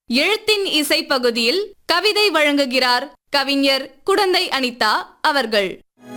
எழுத்தின் இசை பகுதியில் கவிதை வழங்குகிறார் கவிஞர் குடந்தை அனிதா அவர்கள்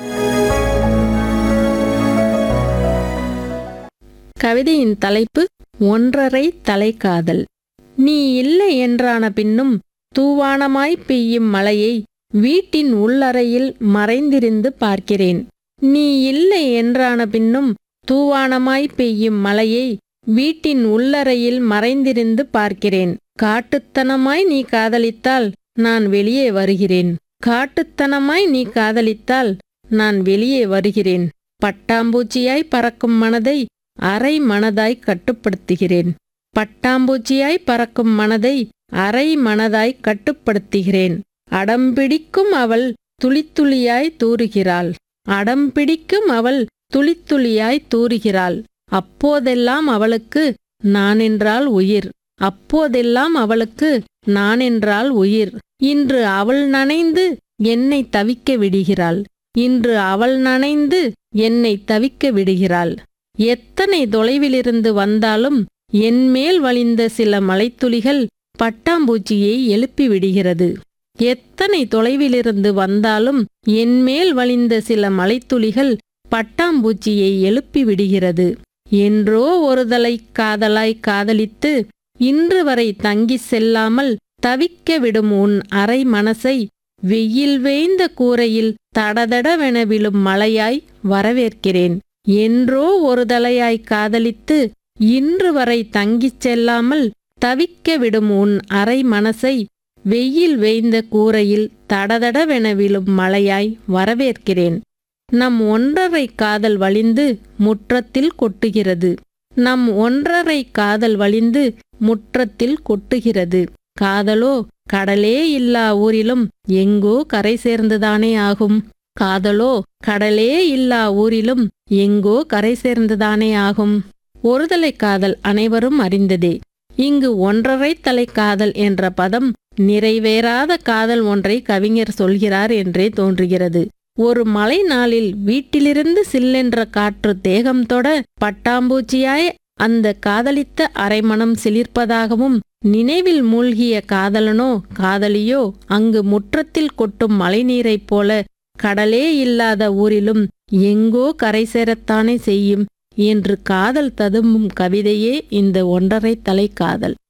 கவிதையின் தலைப்பு ஒன்றரை தலைக்காதல் நீ இல்லை என்றான பின்னும் தூவானமாய் பெய்யும் மழையை வீட்டின் உள்ளறையில் மறைந்திருந்து பார்க்கிறேன் நீ இல்லை என்றான பின்னும் தூவானமாய் பெய்யும் மழையை வீட்டின் உள்ளறையில் மறைந்திருந்து பார்க்கிறேன் காட்டுத்தனமாய் நீ காதலித்தால் நான் வெளியே வருகிறேன் காட்டுத்தனமாய் நீ காதலித்தால் நான் வெளியே வருகிறேன் பட்டாம்பூச்சியாய் பறக்கும் மனதை அரை மனதாய் கட்டுப்படுத்துகிறேன் பட்டாம்பூச்சியாய் பறக்கும் மனதை அரை மனதாய் கட்டுப்படுத்துகிறேன் அடம்பிடிக்கும் அவள் துளித்துளியாய் தூறுகிறாள் அடம்பிடிக்கும் அவள் துளித்துளியாய் தூறுகிறாள் அப்போதெல்லாம் அவளுக்கு நான் என்றால் உயிர் அப்போதெல்லாம் அவளுக்கு நான் என்றால் உயிர் இன்று அவள் நனைந்து என்னை தவிக்க விடுகிறாள் இன்று அவள் நனைந்து என்னை தவிக்க விடுகிறாள் எத்தனை தொலைவிலிருந்து வந்தாலும் என்மேல் வழிந்த சில மலைத்துளிகள் பட்டாம்பூச்சியை எழுப்பி விடுகிறது எத்தனை தொலைவிலிருந்து வந்தாலும் என்மேல் வழிந்த சில மலைத்துளிகள் பட்டாம்பூச்சியை எழுப்பி விடுகிறது என்றோ ஒருதலை காதலாய் காதலித்து இன்று வரை தங்கிச் செல்லாமல் தவிக்க விடும் உன் அரை மனசை வெயில் வேய்ந்த கூரையில் தடதடவென விழும் மழையாய் வரவேற்கிறேன் என்றோ ஒரு தலையாய் காதலித்து இன்று வரை தங்கிச் செல்லாமல் தவிக்க விடும் உன் அரை மனசை வெயில் வேய்ந்த கூரையில் தடதடவென விழும் மழையாய் வரவேற்கிறேன் நம் ஒன்றரை காதல் வழிந்து முற்றத்தில் கொட்டுகிறது நம் ஒன்றரை காதல் வழிந்து முற்றத்தில் கொட்டுகிறது காதலோ கடலே இல்லா ஊரிலும் எங்கோ கரை சேர்ந்துதானே ஆகும் காதலோ கடலே இல்லா ஊரிலும் எங்கோ கரை சேர்ந்துதானே ஆகும் ஒருதலை காதல் அனைவரும் அறிந்ததே இங்கு ஒன்றரை தலை காதல் என்ற பதம் நிறைவேறாத காதல் ஒன்றை கவிஞர் சொல்கிறார் என்றே தோன்றுகிறது ஒரு மழை நாளில் வீட்டிலிருந்து சில்லென்ற காற்று தேகம் தொட பட்டாம்பூச்சியாய் அந்த காதலித்த அரைமணம் சிலிர்ப்பதாகவும் நினைவில் மூழ்கிய காதலனோ காதலியோ அங்கு முற்றத்தில் கொட்டும் மழைநீரைப் போல கடலே இல்லாத ஊரிலும் எங்கோ கரை சேரத்தானே செய்யும் என்று காதல் ததும்பும் கவிதையே இந்த ஒன்றரை தலை காதல்